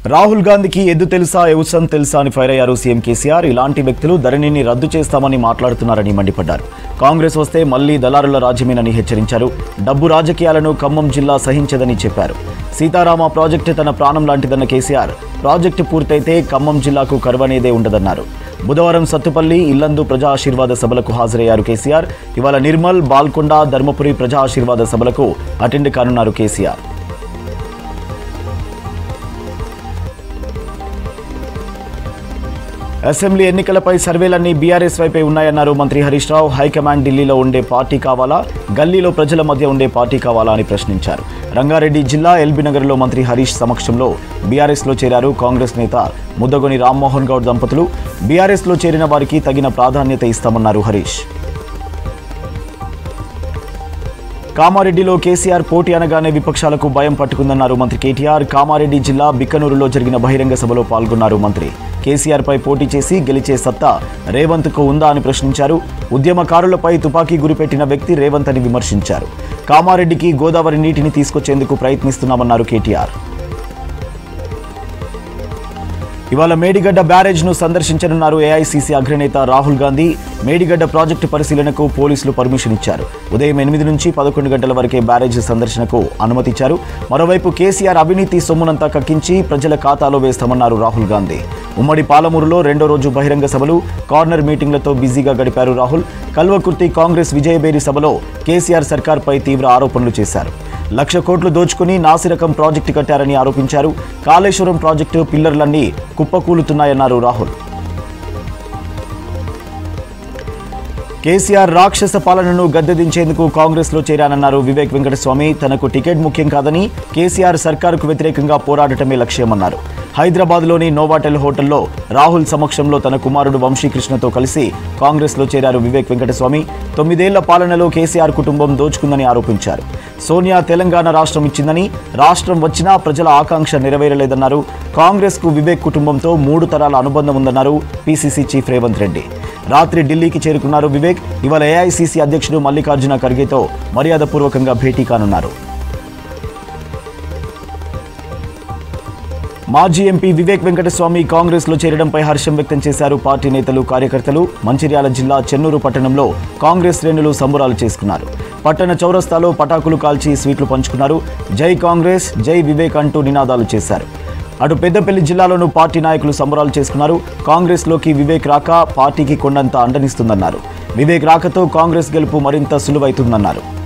రాహుల్ గాంధీకి ఎద్దు తెలుసా ఎవసం తెలుసా అని ఫైర్ అయ్యారు సీఎం కేసీఆర్ ఇలాంటి వ్యక్తులు ధరణిని రద్దు చేస్తామని మాట్లాడుతున్నారని మండిపడ్డారు కాంగ్రెస్ వస్తే మళ్లీ దళారుల రాజ్యమేనని హెచ్చరించారు డబ్బు రాజకీయాలను ఖమ్మం జిల్లా సహించదని చెప్పారు సీతారామ ప్రాజెక్టు తన ప్రాణం లాంటిదన్న కేసీఆర్ ప్రాజెక్టు పూర్తయితే ఖమ్మం జిల్లాకు కరువనేదే ఉండదన్నారు బుధవారం సత్తుపల్లి ఇల్లందు ప్రజా ఆశీర్వాద సభలకు హాజరయ్యారు కేసీఆర్ ఇవాళ నిర్మల్ బాల్కొండ ధర్మపురి ప్రజా ఆశీర్వాద సభలకు అటెండ్ కానున్నారు కేసీఆర్ అసెంబ్లీ ఎన్నికలపై సర్వేలన్నీ బీఆర్ఎస్ వైపే ఉన్నాయన్నారు మంత్రి హరీష్ రావు హైకమాండ్ ఢిల్లీలో ఉండే పార్టీ కావాలా గల్లీలో ప్రజల మధ్య ఉండే పార్టీ కావాలా అని ప్రశ్నించారు రంగారెడ్డి జిల్లా ఎల్బీనగర్లో మంత్రి హరీష్ సమక్షంలో బీఆర్ఎస్లో చేరారు కాంగ్రెస్ నేత ముద్దగొని రామ్మోహన్ గౌడ్ దంపతులు బీఆర్ఎస్లో చేరిన వారికి తగిన ప్రాధాన్యత ఇస్తామన్నారు హరీష్ కామారెడ్డిలో కేసీఆర్ పోటీ అనగానే విపక్షాలకు భయం పట్టుకుందన్నారు మంత్రి కేటీఆర్ కామారెడ్డి జిల్లా బిక్కనూరులో జరిగిన బహిరంగ సభలో పాల్గొన్నారు మంత్రి కేసీఆర్పై పోటీ చేసి గెలిచే సత్తా రేవంత్కు ఉందా అని ప్రశ్నించారు ఉద్యమకారులపై తుపాకీ గురిపెట్టిన వ్యక్తి రేవంత్ అని విమర్శించారు కామారెడ్డికి గోదావరి నీటిని తీసుకొచ్చేందుకు ప్రయత్నిస్తున్నామన్నారు కేటీఆర్ ఇవాళ మేడిగడ్డ బ్యారేజ్ను సందర్శించనున్నారు ఏఐసీసీ అగ్రనేత రాహుల్ గాంధీ మేడిగడ్డ ప్రాజెక్టు పరిశీలనకు పోలీసులు పర్మిషన్ ఇచ్చారు ఉదయం ఎనిమిది నుంచి పదకొండు గంటల వరకే బ్యారేజ్ సందర్శనకు అనుమతిచ్చారు మరోవైపు కేసీఆర్ అవినీతి సొమ్మునంతా కక్కించి ప్రజల ఖాతాలో వేస్తామన్నారు రాహుల్ గాంధీ ఉమ్మడి పాలమూరులో రెండో రోజు బహిరంగ సభలు కార్నర్ మీటింగ్లతో బిజీగా గడిపారు రాహుల్ కల్వకుర్తి కాంగ్రెస్ విజయబేరి సభలో కేసీఆర్ సర్కార్పై తీవ్ర ఆరోపణలు చేశారు లక్ష కోట్లు దోచుకుని నాసిరకం ప్రాజెక్టు కట్టారని ఆరోపించారు కాళేశ్వరం ప్రాజెక్టు పిల్లర్లన్నీ కుప్పకూలుతున్నాయన్నారు రాహుల్ కేసీఆర్ రాక్షస పాలనను గద్దెదించేందుకు కాంగ్రెస్లో చేరానన్నారు వివేక్ వెంకటస్వామి తనకు టికెట్ ముఖ్యం కాదని కేసీఆర్ సర్కారుకు వ్యతిరేకంగా పోరాడటమే లక్ష్యమన్నారు హైదరాబాద్లోని నోవాటెల్ హోటల్లో రాహుల్ సమక్షంలో తన కుమారుడు వంశీకృష్ణతో కలిసి కాంగ్రెస్లో చేరారు వివేక్ వెంకటస్వామి తొమ్మిదేళ్ల పాలనలో కేసీఆర్ కుటుంబం దోచుకుందని ఆరోపించారు సోనియా తెలంగాణ రాష్ట్రం ఇచ్చిందని రాష్ట్రం వచ్చినా ప్రజల ఆకాంక్ష నెరవేరలేదన్నారు కాంగ్రెస్కు వివేక్ కుటుంబంతో మూడు తరాల అనుబంధం ఉందన్నారు పీసీసీ చీఫ్ రేవంత్ రెడ్డి రాత్రి ఢిల్లీకి చేరుకున్నారు వివేక్ ఇవాళ ఏఐసీసీ అధ్యక్షుడు మల్లికార్జున ఖర్గేతో మర్యాదపూర్వకంగా భేటీ కానున్నారు మాజీ ఎంపీ వివేక్ వెంకటస్వామి కాంగ్రెస్లో చేరడంపై హర్షం వ్యక్తం చేశారు పార్టీ నేతలు కార్యకర్తలు మంచిర్యాల జిల్లా చెన్నూరు పట్టణంలో కాంగ్రెస్ శ్రేణులు సంబురాలు చేసుకున్నారు పట్టణ చౌరస్తాలో పటాకులు కాల్చి స్వీట్లు పంచుకున్నారు జై కాంగ్రెస్ జై వివేక్ అంటూ నినాదాలు చేశారు అటు పెద్దపల్లి జిల్లాలోనూ పార్టీ నాయకులు సంబరాలు చేసుకున్నారు కాంగ్రెస్లోకి వివేక్ రాక పార్టీకి కొండంత అండనిస్తుందన్నారు వివేక్ రాకతో కాంగ్రెస్ గెలుపు మరింత సులువైతుందన్నారు